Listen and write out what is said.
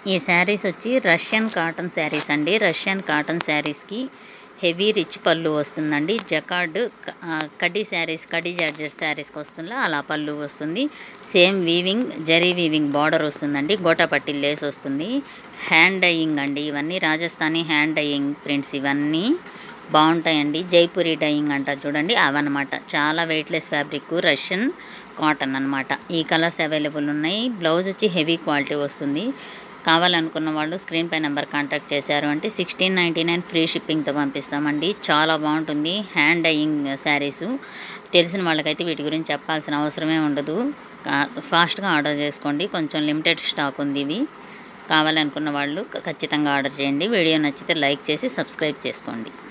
ఈ శారీస్ వచ్చి Russian cotton saris అండి రష్యన్ కాటన్ శారీస్కి హెవీ రిచ్ పళ్ళు వస్తుందండి జకార్డ్ క- ఆ, కడ్డీ శారీస్ కడ్డీ జార్జెట్ శారీస్కి వస్తుందా అలా పళ్ళు వస్తుంది same weaving zari weaving border వస్తుందండి గోటాపట్టి లేస్ వస్తుంది హ్యాండ్ డయింగ్ అండి ఇవన్నీ రాజస్థానీ హ్యాండ్ డయింగ్ ప్రింట్స్ ఇవన్నీ బాగుంటాయండి జైపూరి డయింగ్ అంటారు చూడండి అవన్నమాట చాలా వెయిట్లెస్ ఫ్యాబ్రిక్ రష్యన్ కాటన్ అన్నమాట ఈ కలర్స్ అవైలబుల్ ఉన్నాయి బ్లౌజ్ వచ్చి హెవీ క్వాలిటీ వస్తుంది కావాలనుకున్న వాళ్ళు స్క్రీన్ పై నెంబర్ కాంటాక్ట్ చేశారు అంటే సిక్స్టీన్ నైంటీ నైన్ ఫ్రీ షిప్పింగ్తో పంపిస్తామండి చాలా బాగుంటుంది హ్యాండ్ డయింగ్ శారీసు తెలిసిన వాళ్ళకైతే వీటి గురించి చెప్పాల్సిన అవసరమే ఉండదు కా- ఫాస్ట్గా ఆర్డర్ చేసుకోండి కొంచెం లిమిటెడ్ స్టాక్ ఉంది ఇవి కావాలనుకున్న వాళ్ళు ఖచ్చితంగా ఆర్డర్ చేయండి వీడియో నచ్చితే లైక్ చేసి సబ్స్క్రైబ్ చేసుకోండి